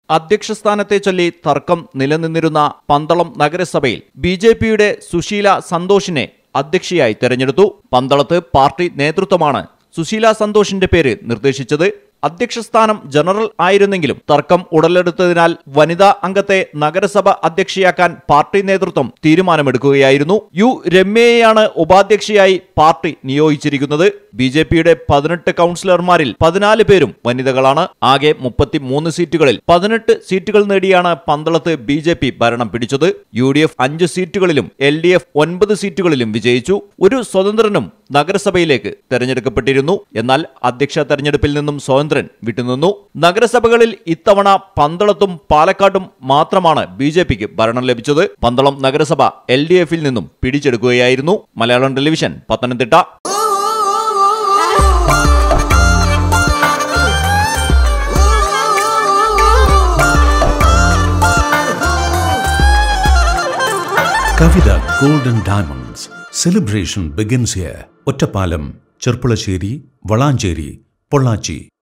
അധ്യക്ഷ സ്ഥാനത്തെ ചൊല്ലി തർക്കം നിലനിന്നിരുന്ന പന്തളം നഗരസഭയിൽ ബി ജെ പിയുടെ സുശീല സന്തോഷിനെ അധ്യക്ഷയായി തെരഞ്ഞെടുത്തു പന്തളത്ത് പാർട്ടി നേതൃത്വമാണ് സുശീല സന്തോഷിന്റെ പേര് നിർദ്ദേശിച്ചത് അധ്യക്ഷ സ്ഥാനം ജനറൽ ആയിരുന്നെങ്കിലും തർക്കം ഉടലെടുത്തതിനാൽ വനിതാ അംഗത്തെ നഗരസഭ അധ്യക്ഷയാക്കാൻ പാർട്ടി നേതൃത്വം തീരുമാനമെടുക്കുകയായിരുന്നു യു രമ്യയെയാണ് ഉപാധ്യക്ഷയായി പാർട്ടി നിയോഗിച്ചിരിക്കുന്നത് ബി ജെ പിയുടെ പതിനെട്ട് കൗൺസിലർമാരിൽ പതിനാല് പേരും വനിതകളാണ് ആകെ മുപ്പത്തിമൂന്ന് സീറ്റുകളിൽ പതിനെട്ട് സീറ്റുകൾ നേടിയാണ് പന്തളത്ത് ബി ജെ പി ഭരണം പിടിച്ചത് യു ഡി എഫ് അഞ്ച് സീറ്റുകളിലും എൽ ഡി എഫ് ഒൻപത് സീറ്റുകളിലും വിജയിച്ചു ഒരു സ്വതന്ത്രനും നഗരസഭയിലേക്ക് തെരഞ്ഞെടുക്കപ്പെട്ടിരുന്നു എന്നാൽ അധ്യക്ഷ തെരഞ്ഞെടുപ്പിൽ നിന്നും സ്വതന്ത്രൻ വിട്ടുനിന്നു നഗരസഭകളിൽ ഇത്തവണ പന്തളത്തും പാലക്കാട്ടും മാത്രമാണ് ബി ജെ പിക്ക് ഭരണം ലഭിച്ചത് പന്തളം നഗരസഭ എൽ ഡി എഫിൽ നിന്നും പിടിച്ചെടുക്കുകയായിരുന്നു Malayalam television Pathanamthitta Kavitha golden diamonds celebration begins here Ottapalam Cherpulassery Valanchery Pollachi